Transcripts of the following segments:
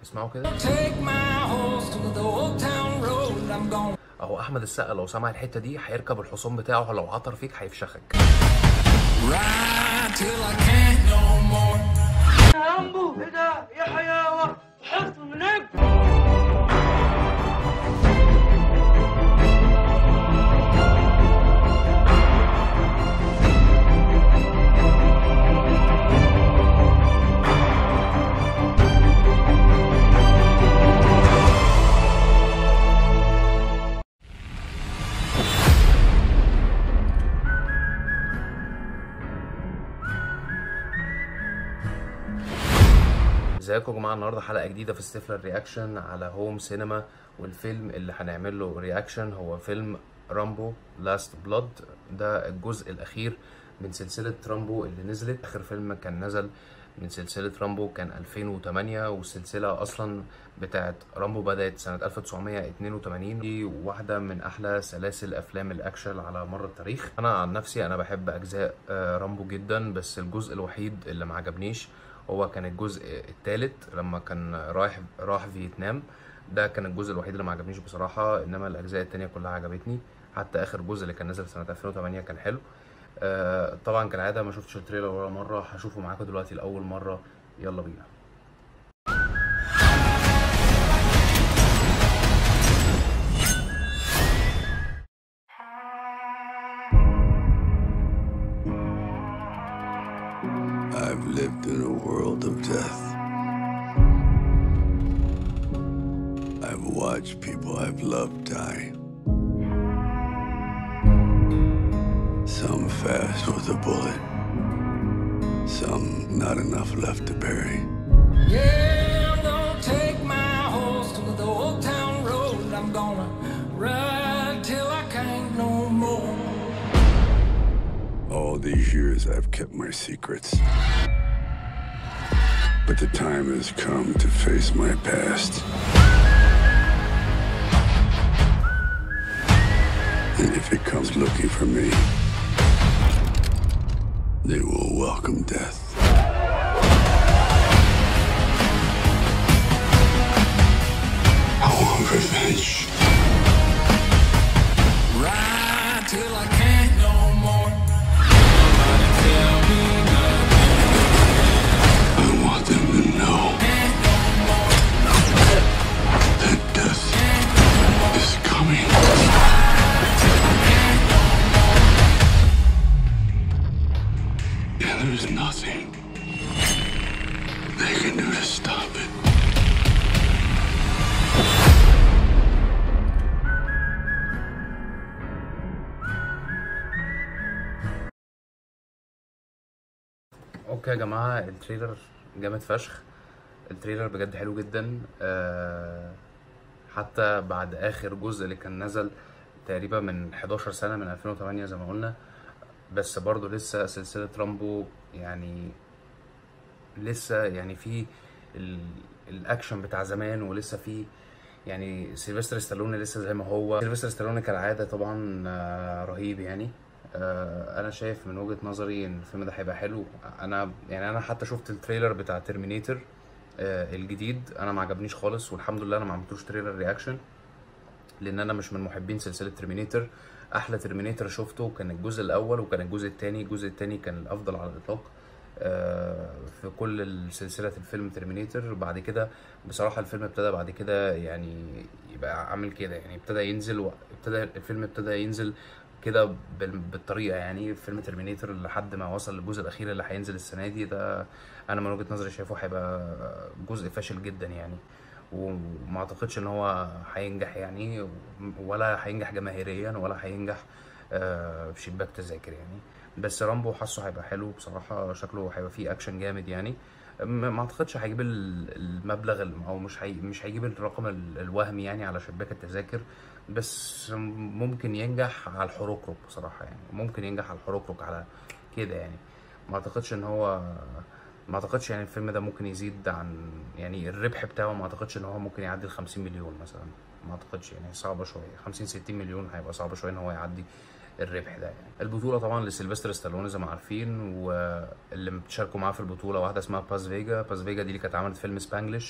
اسمعوا كده Take my horse to the old town road. I'm gonna اهو احمد السقا لو سمع الحته دي هيركب الحصان بتاعه لو عطر فيك هيفشخك ride till I can't no more. عمو ايه ده يا حياوه حفظ نجم ازيكم يا جماعه النهارده حلقه جديده في ستيفلر رياكشن على هوم سينما والفيلم اللي هنعمل له رياكشن هو فيلم رامبو لاست بلاد ده الجزء الاخير من سلسله رامبو اللي نزلت اخر فيلم كان نزل من سلسله رامبو كان 2008 والسلسله اصلا بتاعت رامبو بدات سنه 1982 دي واحده من احلى سلاسل افلام الاكشن على مر التاريخ انا عن نفسي انا بحب اجزاء آه، رامبو جدا بس الجزء الوحيد اللي ما عجبنيش هو كان الجزء الثالث لما كان رايح راح فيتنام ده كان الجزء الوحيد اللي ما عجبنيش بصراحه انما الاجزاء التانية كلها عجبتني حتى اخر جزء اللي كان نزل سنه 2008 كان حلو آه طبعا كالعاده ما شفتش التريلر ولا مره هشوفه معاكم دلوقتي لاول مره يلا بينا I've lived in a world of death. I've watched people I've loved die. Some fast with a bullet, some not enough left to bury. Yeah, I'm gonna take my horse to the old town road. I'm gonna ride till I can't no more. All these years I've kept my secrets. But the time has come to face my past. And if it comes looking for me, they will welcome death. I want revenge. Ride till I can't no more. Nobody tell me nothing. I want them to know Can't no more. that death is coming. And there's nothing they can do to stop it. اوكي يا جماعه التريلر جامد فشخ التريلر بجد حلو جدا آه حتى بعد اخر جزء اللي كان نزل تقريبا من 11 سنه من 2008 زي ما قلنا بس برضه لسه سلسله رامبو يعني لسه يعني في ال- الاكشن بتاع زمان ولسه في يعني سيلفستر ستالوني لسه زي ما هو سيلفستر ستالوني كالعاده طبعا آه، رهيب يعني آه، انا شايف من وجهة نظري ان الفيلم ده هيبقى حلو انا يعني انا حتى شفت التريلر بتاع ترمينيتور الجديد انا ما عجبنيش خالص والحمد لله انا ما عملتوش تريلر رياكشن لان انا مش من محبين سلسله ترمينيتور احلى ترمينيتور شفته كان الجزء الاول وكان الجزء الثاني الجزء الثاني كان الافضل على الاطلاق آه، في كل سلسله الفيلم ترمينيتور بعد كده بصراحه الفيلم ابتدى بعد كده يعني يبقى عامل كده يعني ابتدى ينزل و- ابتدى الفيلم ابتدى ينزل كده بال- بالطريقه يعني فيلم ترمينيتور لحد ما وصل للجزء الاخير اللي هينزل السنه دي ده انا من وجهه نظري شايفه هيبقى جزء فاشل جدا يعني وما اعتقدش ان هو هينجح يعني ولا هينجح جماهيريا ولا هينجح آه، في شباك تذاكر يعني بس رامبو حاسه هيبقى حلو بصراحه شكله هيبقى فيه اكشن جامد يعني ما ما اعتقدش هيجيب ال- المبلغ ال- او مش هي مش هيجيب الرقم ال- الوهمي يعني على شباك التذاكر بس ممكن ينجح على الحروكروك بصراحه يعني ممكن ينجح على الحروكروك على كده يعني ما اعتقدش ان هو ما اعتقدش يعني الفيلم ده ممكن يزيد عن يعني الربح بتاعه ما اعتقدش ان هو ممكن يعدي ال 50 مليون مثلا ما اعتقدش يعني صعبه شويه 50 60 مليون هيبقى صعب شويه ان هو يعدي الربح ده يعني البطوله طبعا لسيلفستر ستالوني زي ما عارفين واللي بتشاركوا معاه في البطوله واحده اسمها باز فيجا باز فيجا دي اللي كانت عملت فيلم سبانجلش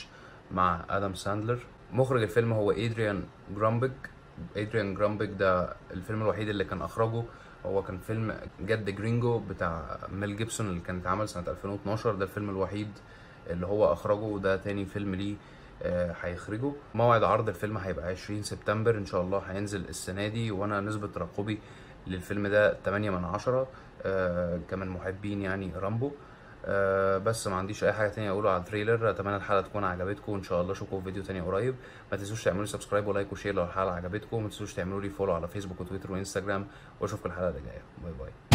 مع ادم ساندلر مخرج الفيلم هو ادريان جرامبج ادريان جرامبج ده الفيلم الوحيد اللي كان اخرجه هو كان فيلم جد جرينجو بتاع ميل جيبسون اللي كان اتعمل سنة 2012 ده الفيلم الوحيد اللي هو اخرجه وده تاني فيلم ليه آه، هيخرجه موعد عرض الفيلم هيبقى 20 سبتمبر ان شاء الله هينزل السنة دي وانا نسبة ترقبي للفيلم ده 8 من 10 آه، كمان محبين يعني رامبو آه، بس ما عنديش اي حاجه تانية اقوله على التريلر اتمنى الحلقه تكون عجبتكم وان شاء الله اشوفكم في فيديو تاني قريب ما تنسوش تعملوا لي سبسكرايب ولايك وشير لو الحلقه عجبتكم ما تنسوش تعملوا لي فولو على فيسبوك وتويتر وانستجرام واشوفكم الحلقه اللي جايه باي باي